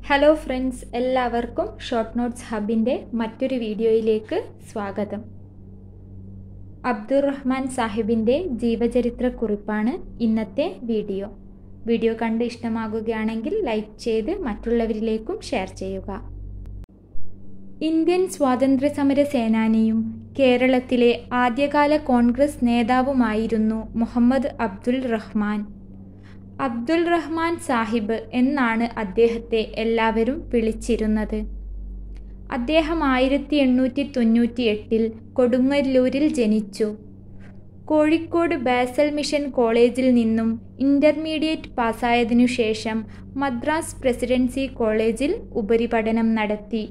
hello friends എല്ലാവർക്കും short notes ഹബിൻ്റെ മറ്റൊരു വീഡിയോയിലേക്ക് സ്വാഗതം അബ്ദുറഹ്മാൻ സാഹിബിൻ്റെ ജീവചരിത്രക്കുറിപ്പാണ് ഇന്നത്തെ വീഡിയോ വീഡിയോ കണ്ട് ഇഷ്ടമാകുകയാണെങ്കിൽ ലൈക്ക് ചെയ്ത് മറ്റുള്ളവരിലേക്കും ഷെയർ ചെയ്യുക ഇന്ത്യൻ സ്വാതന്ത്ര്യ സമര സേനാനിയും കേരളത്തിലെ ആദ്യകാല കോൺഗ്രസ് നേതാവുമായിരുന്നു മുഹമ്മദ് അബ്ദുൽ റഹ്മാൻ അബ്ദുൽ റഹ്മാൻ സാഹിബ് എന്നാണ് അദ്ദേഹത്തെ എല്ലാവരും വിളിച്ചിരുന്നത് അദ്ദേഹം ആയിരത്തി എണ്ണൂറ്റി തൊണ്ണൂറ്റി എട്ടിൽ കൊടുങ്ങല്ലൂരിൽ ജനിച്ചു കോഴിക്കോട് ബാസൽ മിഷൻ കോളേജിൽ നിന്നും ഇൻ്റർമീഡിയറ്റ് പാസ്സായതിനു ശേഷം മദ്രാസ് പ്രസിഡൻസി കോളേജിൽ ഉപരിപഠനം നടത്തി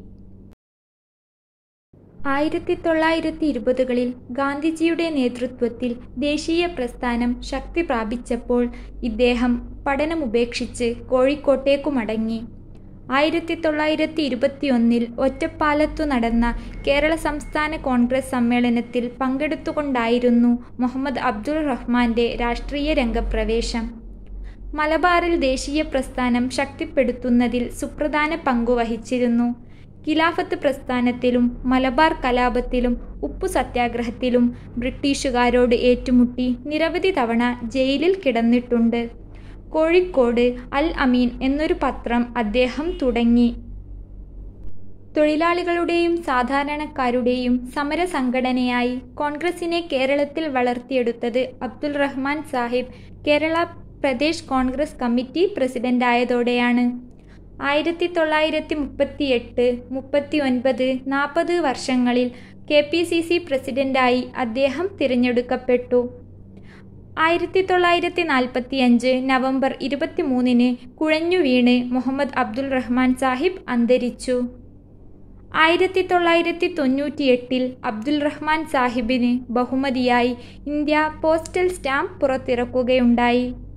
ആയിരത്തി തൊള്ളായിരത്തി ഇരുപതുകളിൽ ഗാന്ധിജിയുടെ നേതൃത്വത്തിൽ ദേശീയ പ്രസ്ഥാനം ശക്തി പ്രാപിച്ചപ്പോൾ ഇദ്ദേഹം പഠനമുപേക്ഷിച്ച് കോഴിക്കോട്ടേക്കു മടങ്ങി ആയിരത്തി തൊള്ളായിരത്തി ഇരുപത്തിയൊന്നിൽ ഒറ്റപ്പാലത്തു നടന്ന കേരള സംസ്ഥാന കോൺഗ്രസ് സമ്മേളനത്തിൽ പങ്കെടുത്തുകൊണ്ടായിരുന്നു മുഹമ്മദ് അബ്ദുൾ റഹ്മാന്റെ രാഷ്ട്രീയ രംഗപ്രവേശം മലബാറിൽ ദേശീയ പ്രസ്ഥാനം ശക്തിപ്പെടുത്തുന്നതിൽ സുപ്രധാന പങ്കു വഹിച്ചിരുന്നു ഖിലാഫത്ത് പ്രസ്ഥാനത്തിലും മലബാർ കലാപത്തിലും ഉപ്പു സത്യാഗ്രഹത്തിലും ബ്രിട്ടീഷുകാരോട് ഏറ്റുമുട്ടി നിരവധി തവണ ജയിലിൽ കിടന്നിട്ടുണ്ട് കോഴിക്കോട് അൽ അമീൻ എന്നൊരു പത്രം അദ്ദേഹം തുടങ്ങി തൊഴിലാളികളുടെയും സാധാരണക്കാരുടെയും സമര സംഘടനയായി കോൺഗ്രസിനെ കേരളത്തിൽ വളർത്തിയെടുത്തത് അബ്ദുൽ റഹ്മാൻ സാഹിബ് കേരള പ്രദേശ് കോൺഗ്രസ് കമ്മിറ്റി പ്രസിഡന്റായതോടെയാണ് ആയിരത്തി തൊള്ളായിരത്തി മുപ്പത്തി എട്ട് മുപ്പത്തി ഒൻപത് നാൽപ്പത് വർഷങ്ങളിൽ കെ പി സി സി പ്രസിഡന്റായി അദ്ദേഹം തിരഞ്ഞെടുക്കപ്പെട്ടു ആയിരത്തി തൊള്ളായിരത്തി നാൽപ്പത്തി അഞ്ച് നവംബർ ഇരുപത്തി മൂന്നിന് കുഴഞ്ഞു വീണ് മുഹമ്മദ് അബ്ദുൽ റഹ്മാൻ സാഹിബ് അന്തരിച്ചു ആയിരത്തി തൊള്ളായിരത്തി തൊണ്ണൂറ്റി എട്ടിൽ അബ്ദുൽ റഹ്മാൻ സാഹിബിന് ബഹുമതിയായി ഇന്ത്യ പോസ്റ്റൽ സ്റ്റാമ്പ് പുറത്തിറക്കുകയുണ്ടായി